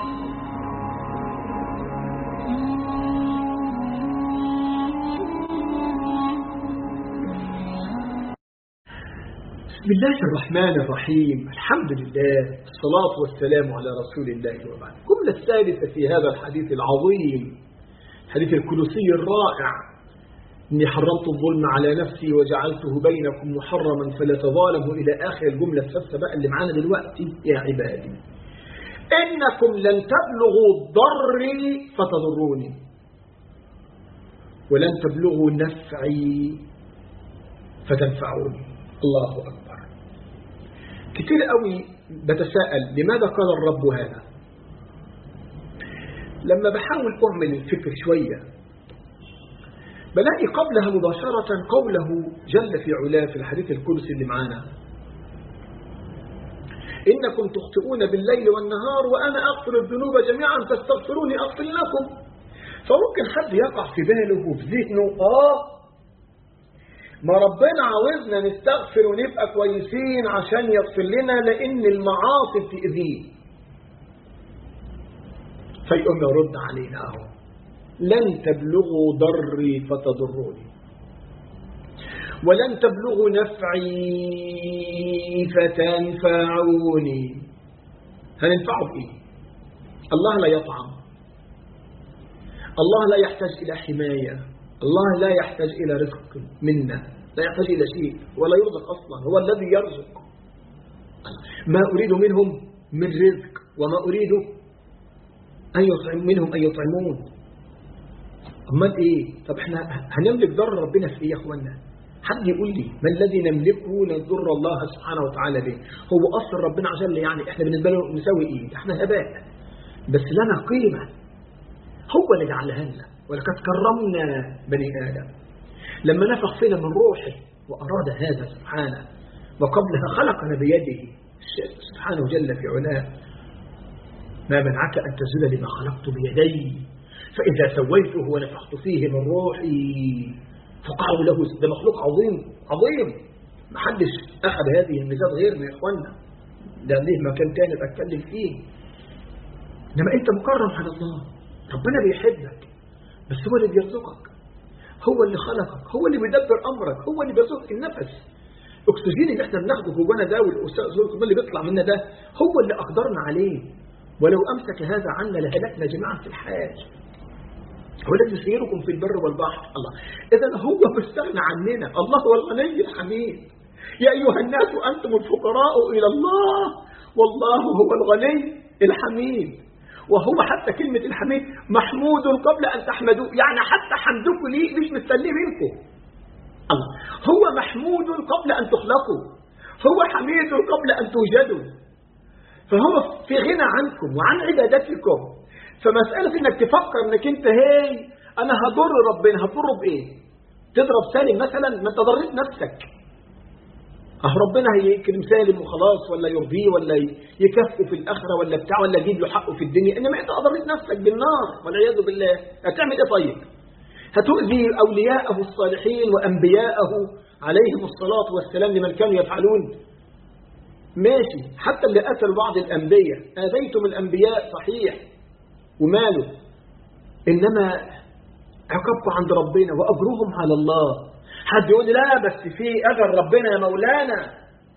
بسم الله الرحمن الرحيم الحمد لله الصلاة والسلام على رسول الله وبعد الجملة الثالثة في هذا الحديث العظيم حديث الكلسي الرائع إني حرمت الظلم على نفسي وجعلته بينكم محرما فلا تظالموا إلى آخر الجملة الثالثة بقى اللي معانا دلوقتي يا عبادي إنكم لن تبلغوا ضري فتضروني ولن تبلغوا نفعي فتنفعوني الله أكبر كتير قوي بتساءل لماذا قال الرب هذا لما بحاول أعمل الفكر شوية بلاقي قبلها مباشرة قوله جل في علاه في الحديث القدسي اللي معانا إنكم تخطئون بالليل والنهار وأنا أغفر الذنوب جميعا فاستغفروني أغفر لكم فممكن حد يقع في باله وفي ذهنه آه ما ربنا عاوزنا نستغفر ونبقى كويسين عشان يغفر لنا لأن المعاصي بتأذيه فيقوم يرد علينا اهو لن تبلغوا ضري فتضروني ولن تبلغوا نفعي فتنفعوني هننفعوا بإيه الله لا يطعم الله لا يحتاج إلى حماية الله لا يحتاج إلى رزق منا لا يحتاج إلى شيء ولا يرزق أصلا هو الذي يرزق ما أريد منهم من رزق وما أريد أن يطعم منهم أن يطعمون أمال إيه طب إحنا هنملك ضر ربنا في إيه يا أخوانا حد يقول لي ما الذي نملكه نضر الله سبحانه وتعالى به هو أصل ربنا عشان يعني إحنا بالنسبة له نسوي إيه إحنا هباء بس لنا قيمة هو اللي جعلها لنا ولقد كرمنا بني آدم لما نفخ فينا من روحه وأراد هذا سبحانه وقبلها خلقنا بيده سبحانه جل في علاه ما منعك أن تزل لما خلقت بيدي فإذا سويته ونفخت فيه من روحي فقعوا له ده مخلوق عظيم عظيم ما حدش أخذ هذه الميزات غيرنا يا إخوانا ده ليه مكان تاني بتكلم فيه إنما أنت مكرم على الله ربنا بيحبك بس هو اللي بيرزقك هو اللي خلقك هو اللي بيدبر أمرك هو اللي بيرزقك النفس الأكسجين اللي احنا بناخده جوانا ده والأكسجين اللي بيطلع منا ده هو اللي أقدرنا عليه ولو أمسك هذا عنا لهلكنا جميعا في الحال هو الذي يسيركم في البر والبحر الله إذا هو مستغنى عننا الله هو الغني الحميد يا أيها الناس أنتم الفقراء إلى الله والله هو الغني الحميد وهو حتى كلمة الحميد محمود قبل أن تحمدوه يعني حتى حمدكم ليه مش مستنيه منكم الله هو محمود قبل أن تخلقوا هو حميد قبل أن توجدوا فهو في غنى عنكم وعن عبادتكم فمسألة انك تفكر انك انت هي انا هضر ربنا هضره بايه تضرب سالم مثلا ما انت ضريت نفسك اه ربنا هيكرم سالم وخلاص ولا يرضيه ولا يكافئه في الاخره ولا بتاع ولا يجيب له حقه في الدنيا انما انت اضريت نفسك بالنار والعياذ بالله هتعمل ايه طيب هتؤذي اولياءه الصالحين وانبياءه عليهم الصلاه والسلام لمن كانوا يفعلون ماشي حتى اللي قتلوا بعض الانبياء اذيتم الانبياء صحيح وماله إنما عقبت عند ربنا وأجرهم على الله حد يقول لي لا بس في أجر ربنا يا مولانا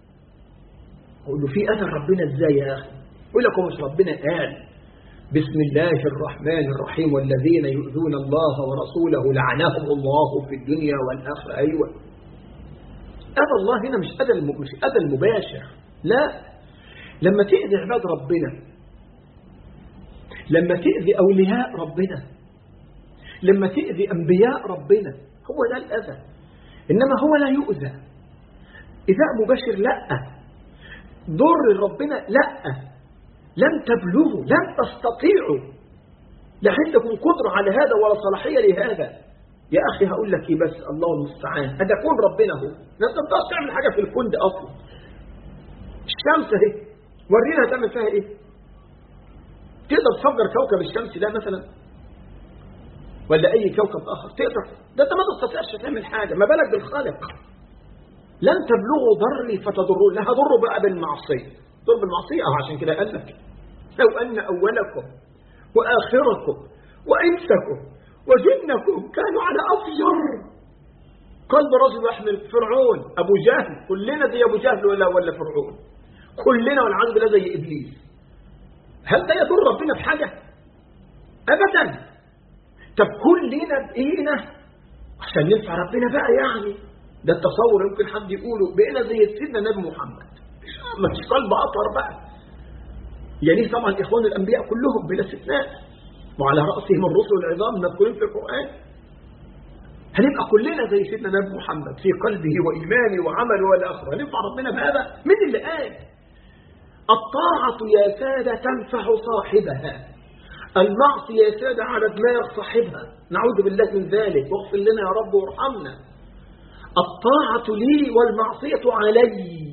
أقول له في أجر ربنا إزاي يا أخي يقول لك مش ربنا قال بسم الله الرحمن الرحيم والذين يؤذون الله ورسوله لعنهم الله في الدنيا والآخرة أيوة أذى الله هنا مش أذى مش أذى المباشر لا لما تأذي عباد ربنا لما تأذي أولياء ربنا لما تأذي أنبياء ربنا هو ده الأذى إنما هو لا يؤذى إذاء مباشر لا ضر ربنا لا لن تبلغوا لن تستطيعوا لا عندكم قدرة على هذا ولا صلاحية لهذا يا أخي هقول لك إيه بس الله المستعان هذا كون ربنا هو لا تقدر تعمل حاجة في الكون ده أصلا الشمس اهي ورينا تعمل فيها إيه تقدر تفجر كوكب الشمس ده مثلا ولا أي كوكب آخر تقدر ده أنت ما تستطيعش تعمل حاجة ما بالك بالخالق لن تبلغوا ضري فتضروا لا هضروا بقى بالمعصية ضر بالمعصية أو عشان كده قال لك لو أن أولكم وآخركم وإنسكم وجنكم كانوا على أفجر قلب رجل يحمل فرعون أبو جهل كلنا زي أبو جهل ولا ولا فرعون كلنا والعياذ بالله زي إبليس هل ده يضر ربنا في حاجة أبدا طب كلنا بإينا عشان ننفع ربنا بقى يعني ده التصور يمكن حد يقوله بقينا زي سيدنا النبي محمد ما فيش قلب أطهر بقى يعني طبعا إخوان الأنبياء كلهم بلا استثناء وعلى رأسهم الرسل العظام المذكورين في القرآن هنبقى كلنا زي سيدنا النبي محمد في قلبه وإيمانه وعمله والى آخره هننفع ربنا بهذا من اللي قال الطاعة يا سادة تنفع صاحبها المعصية يا سادة على دماغ صاحبها نعوذ بالله من ذلك واغفر لنا يا رب وارحمنا الطاعة لي والمعصية علي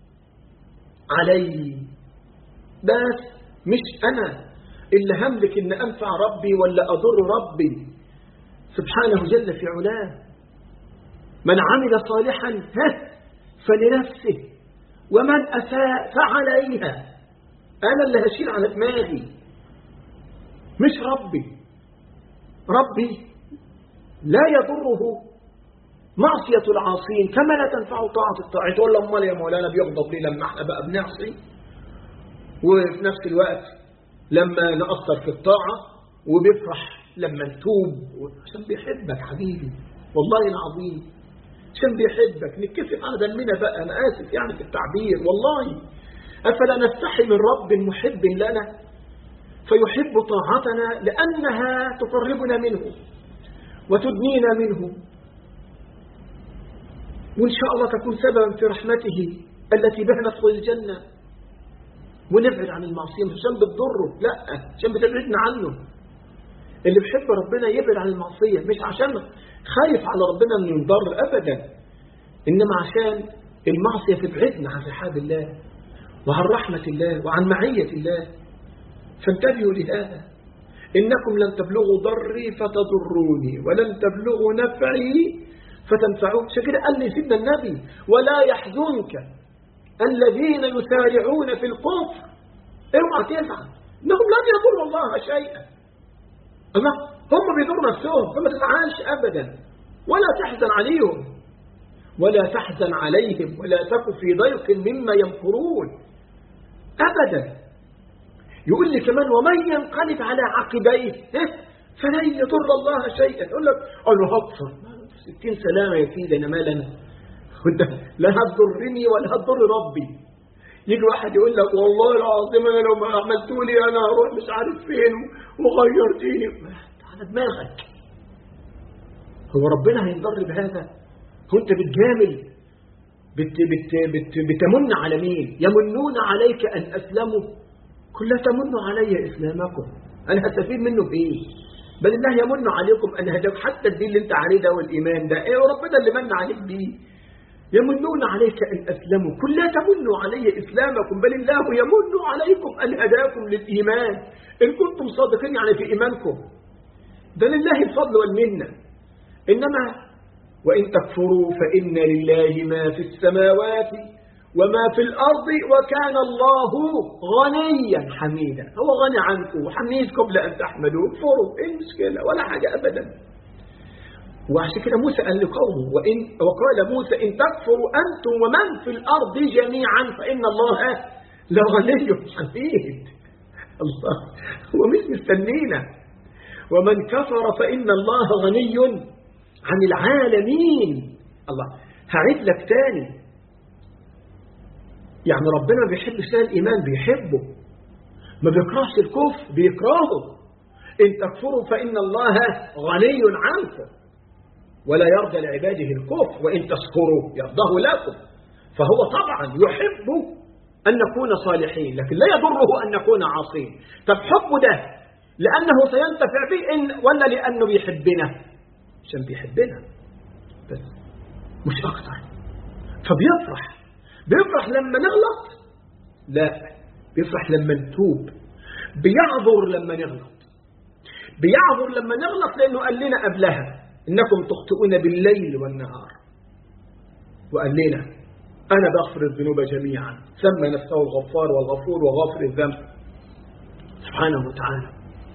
علي بس مش أنا اللي هملك إن أنفع ربي ولا أضر ربي سبحانه جل في علاه من عمل صالحا ها فلنفسه ومن أساء فعليها أنا اللي هشيل على دماغي مش ربي ربي لا يضره معصية العاصين كما لا تنفع طاعة الطاعة تقول له امال يا مولانا بيغضب لي لما احنا بقى بنعصي وفي نفس الوقت لما نقصر في الطاعة وبيفرح لما نتوب عشان بيحبك حبيبي والله العظيم عشان بيحبك نتكسف على دمنا بقى أنا آسف يعني في التعبير والله أفلا نستحي من رب محب لنا فيحب طاعتنا لأنها تقربنا منه وتدنينا منه وإن شاء الله تكون سببا في رحمته التي بها ندخل الجنة ونبعد عن المعصية مش عشان بتضره لا عشان بتبعدنا عنه اللي بيحب ربنا يبعد عن المعصية مش عشان خايف على ربنا انه ينضر أبدا إنما عشان المعصية تبعدنا عن رحاب الله وعن رحمة الله وعن معية الله فانتبهوا لهذا إنكم لن تبلغوا ضري فتضروني ولن تبلغوا نفعي فتنفعون عشان كده قال لي سيدنا النبي ولا يحزنك الذين يسارعون في الكفر اوعى تزعل انهم لن يضروا الله شيئا الله هم بيضروا نفسهم فما تزعلش ابدا ولا تحزن عليهم ولا تحزن عليهم ولا تك في ضيق مما يمكرون ابدا يقول لي كمان ومن ينقلب على عقبيه فلن يضر الله شيئا يقول لك انا هكفر ستين سلامة يا سيدي أنا مال أنا لا هتضرني ولا هتضر ربي يجي واحد يقول لك والله العظيم أنا لو ما عملتوا لي أنا هروح مش عارف فين وغير ديني على دماغك هو ربنا هينضر بهذا هو أنت بتجامل بت بت بت بتمن على مين يمنون عليك أن أسلموا كل تمنوا علي إسلامكم أنا هستفيد منه بإيه بل الله يمن عليكم أن هداك حتى الدين اللي انت عليه ده والإيمان ده إيه ربنا اللي من عليك بيه يمنون عليك أن أسلموا كل لا تمنوا علي إسلامكم بل الله يمن عليكم أن هداكم للإيمان إن كنتم صادقين يعني في إيمانكم ده لله الفضل والمنة إنما وإن تكفروا فإن لله ما في السماوات وما في الأرض وكان الله غنيا حميدا هو غني عنكم وحميد قبل أن تحمدوا اكفروا ايه المشكلة ولا حاجة أبدا وعشان كده موسى قال لقومه وإن وقال موسى إن تكفروا أنتم ومن في الأرض جميعا فإن الله لغني حميد الله هو مش مستنينا ومن كفر فإن الله غني عن العالمين الله هعيد لك تاني يعني ربنا ما بيحبش ده الإيمان بيحبه ما بيكرهش الكفر بيكرهه إن تكفروا فإن الله غني عنكم ولا يرضى لعباده الكفر وإن تشكروا يرضاه لكم فهو طبعا يحب أن نكون صالحين لكن لا يضره أن نكون عاصين طب حبه ده لأنه سينتفع به إن ولا لأنه بيحبنا عشان بيحبنا بس مش أكتر فبيفرح بيفرح لما نغلط لا بيفرح لما نتوب بيعذر لما نغلط بيعذر لما نغلط لأنه قال لنا قبلها إنكم تخطئون بالليل والنهار وقال لنا أنا بغفر الذنوب جميعا سمى نفسه الغفار والغفور وغافر الذنب سبحانه وتعالى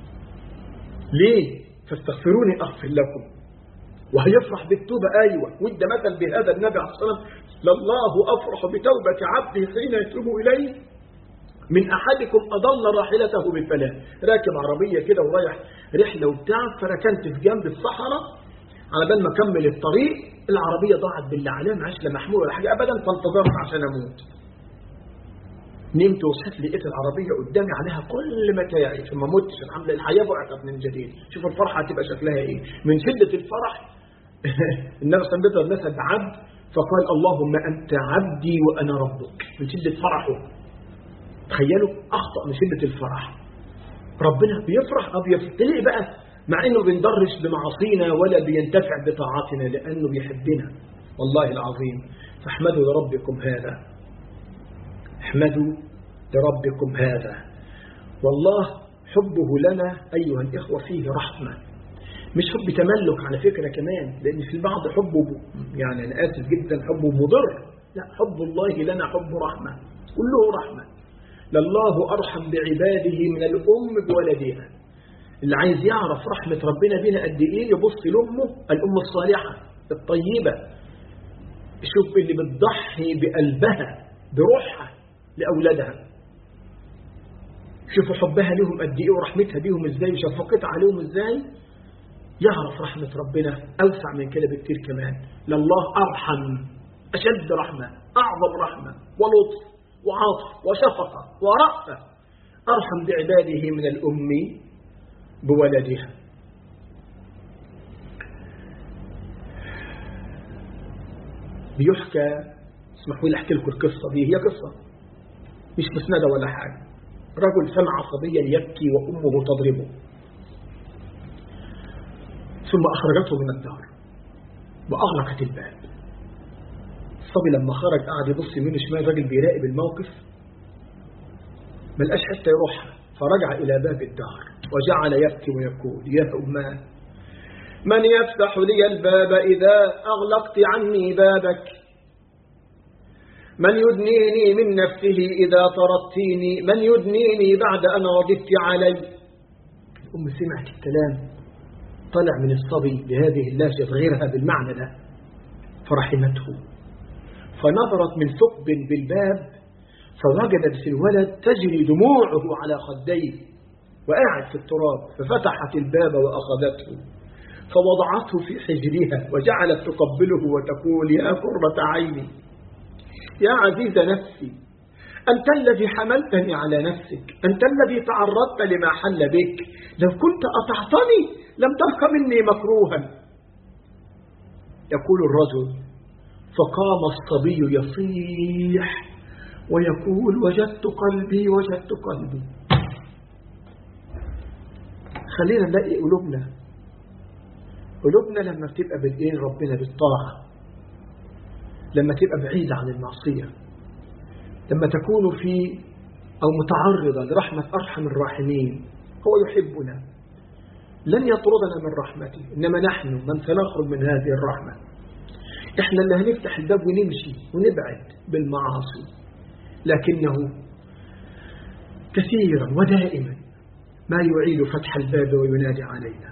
ليه فاستغفروني أغفر لكم وهيفرح بالتوبة أيوة وإدى مثل بهذا النبي عليه الصلاة والسلام لله أفرح بتوبة عبده حين يتوب إليه من أحدكم أضل راحلته بالفلاة راكب عربية كده ورايح رحلة وبتاع فركنت في جنب الصحراء على بال ما أكمل الطريق العربية ضاعت بالله عليها معاش لا محمول ولا حاجة أبدا فانتظرت عشان أموت نمت وصحيت لقيت العربية قدامي عليها كل متاعي فما متش الحمد لله الحياة بعثت من جديد شوف الفرحة هتبقى شكلها إيه من شدة الفرح النبي صلى الله عليه وسلم عبد فقال اللهم أنت عبدي وأنا ربك من شدة فرحه تخيلوا أخطأ من شدة الفرح ربنا بيفرح أو بيفرح ليه بقى مع أنه بندرش بمعاصينا ولا بينتفع بطاعتنا لأنه بيحبنا والله العظيم فاحمدوا لربكم هذا احمدوا لربكم هذا والله حبه لنا أيها الإخوة فيه رحمة مش حب تملك على فكرة كمان لأن في البعض حبه يعني أنا آسف جدا حبه مضر لا حب الله لنا حب رحمة كله رحمة لله أرحم بعباده من الأم بولدها اللي عايز يعرف رحمة ربنا بينا قد إيه يبص لأمه الأم الصالحة الطيبة شوف اللي بتضحي بقلبها بروحها لأولادها شوفوا حبها لهم قد إيه ورحمتها بيهم إزاي وشفقتها عليهم إزاي يعرف رحمة ربنا أوسع من كده بكتير كمان لله أرحم أشد رحمة أعظم رحمة ولطف وعطف وشفقة ورأفة أرحم بعباده من الأم بولدها بيحكى اسمحوا لي احكي لكم القصة دي هي قصة مش مسندة ولا حاجة رجل سمع صبيا يبكي وأمه تضربه ثم أخرجته من الدار وأغلقت الباب الصبي لما خرج قعد يبص يمين وشمال الراجل بيراقب الموقف ما لقاش حتى يروحها فرجع إلى باب الدار وجعل يبكي ويقول يا أماه من يفتح لي الباب إذا أغلقت عني بابك من يدنيني من نفسه إذا طردتيني من يدنيني بعد أن غضبت علي الأم سمعت الكلام طلع من الصبي بهذه اللهجة غيرها بالمعنى ده فرحمته فنظرت من ثقب بالباب فوجدت في الولد تجري دموعه على خديه وقاعد في التراب ففتحت الباب وأخذته فوضعته في حجرها وجعلت تقبله وتقول يا قرة عيني يا عزيز نفسي أنت الذي حملتني على نفسك أنت الذي تعرضت لما حل بك لو كنت أطعتني لم تبق مني مكروها يقول الرجل فقام الصبي يصيح ويقول وجدت قلبي وجدت قلبي خلينا نلاقي قلوبنا قلوبنا لما بتبقى بالايه ربنا بالطاعة لما تبقى بعيدة عن المعصية لما تكون في أو متعرضة لرحمة أرحم الراحمين هو يحبنا لن يطردنا من رحمته إنما نحن من سنخرج من هذه الرحمة إحنا اللي هنفتح الباب ونمشي ونبعد بالمعاصي لكنه كثيرا ودائما ما يعيد فتح الباب وينادي علينا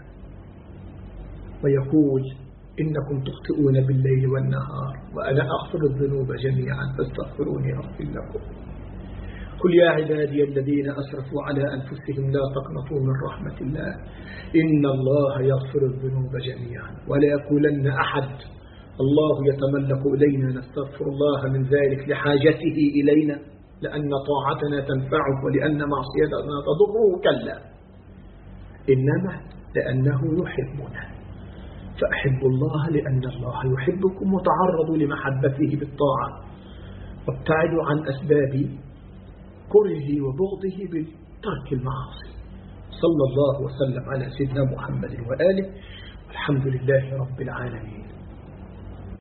ويقول إنكم تخطئون بالليل والنهار وأنا أغفر الذنوب جميعا فاستغفروني أغفر لكم قل يا عبادي الذين أسرفوا على أنفسهم لا تقنطوا من رحمة الله إن الله يغفر الذنوب جميعا ولا يقولن أحد الله يتملك إلينا نستغفر الله من ذلك لحاجته إلينا لأن طاعتنا تنفعه ولأن معصيتنا تضره كلا إنما لأنه يحبنا فأحبوا الله لأن الله يحبكم وتعرضوا لمحبته بالطاعة وابتعدوا عن أسباب كرهه وبغضه بترك المعاصي صلى الله وسلم على سيدنا محمد وآله والحمد لله رب العالمين